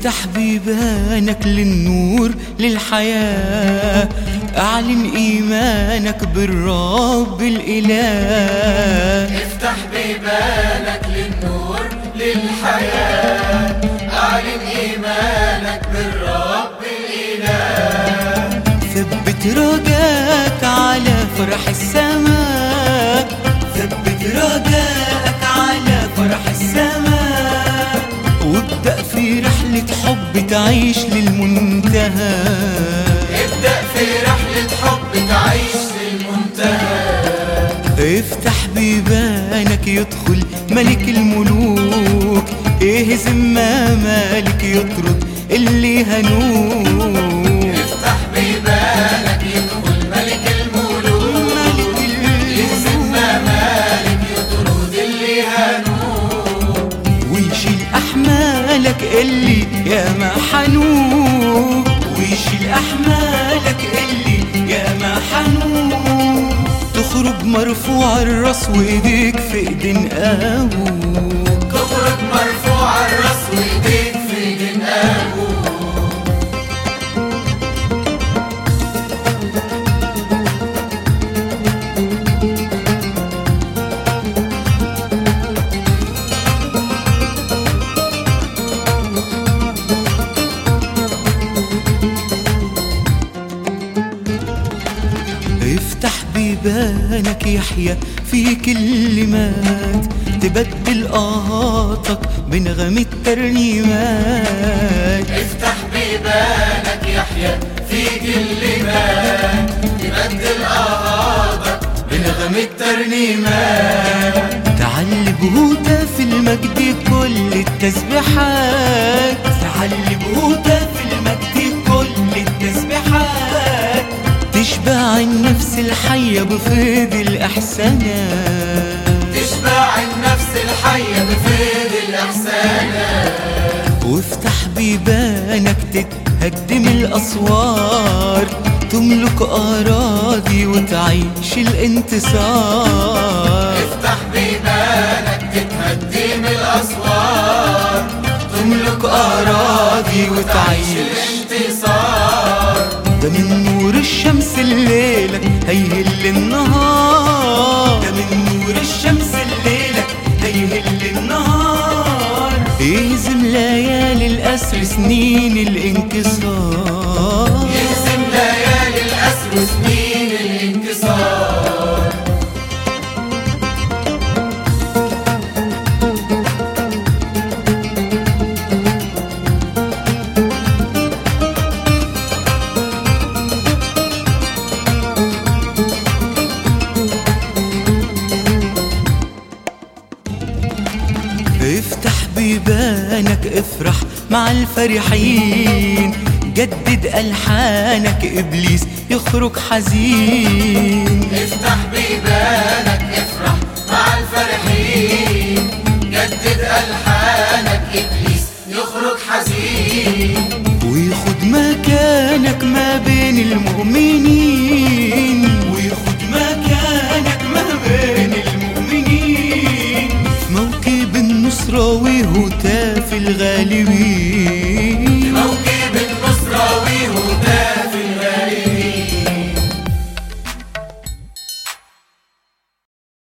افتح بيبانك للنور للحياة اعلن ايمانك بالرب الاله افتح بيبانك للنور للحياة أعلن إيمانك بالرب الإله ثبت رجاك على فرح السماء ثبت رجاك على فرح السماء وابدأ في رحلة حب تعيش للمنتهى ابدأ في رحلة حب تعيش للمنتهى افتح بيبانك يدخل ملك الملوك اهزم ما مالك يطرد اللي هنوك افتح بيبانك يدخل ملك الملوك ملك يهزم ما مالك يطرد اللي هنوك ويشيل احمالك اللي يا ما حنوك ويشيل احمالك اللي يا ما حنوك تخرج مرفوع الراس وايديك في ايدين ابوك تخرج مرفوع الراس وايديك في جنابه افتح بيبانك يحيى في كلمات تبدل آهاتك بنغم الترنيمات افتح بيبانك يحيى في كلمات تبدل أعراضك بنغم الترنيمات تعال بهوتة في المجد كل التسبيحات تعال بهوتة في المجد كل التسبيحات تشبع النفس الحية بفيض الإحسانات تشبع النفس الحية بفيض الإحسانات وافتح بيبانك تتهدم الأسوار تملك أراضي وتعيش الانتصار افتح بيبانك تتهدم الأسوار تملك أراضي وتعيش الانتصار ده من نور الشمس الليلة هيهل النهار ده من نور الشمس الليلة هيهل النهار اهزم ليالي الأسر سنين الانكسار يهزم ليالي الأسر وسنين الانتصار افتح بيبانك افرح مع الفرحين جدد ألحانك إبليس يخرج حزين افتح بيبانك افرح مع الفرحين جدد ألحانك إبليس يخرج حزين وياخد مكانك ما بين المؤمنين وياخد مكانك ما بين المؤمنين في موكب النصرة وهتاف الغالبين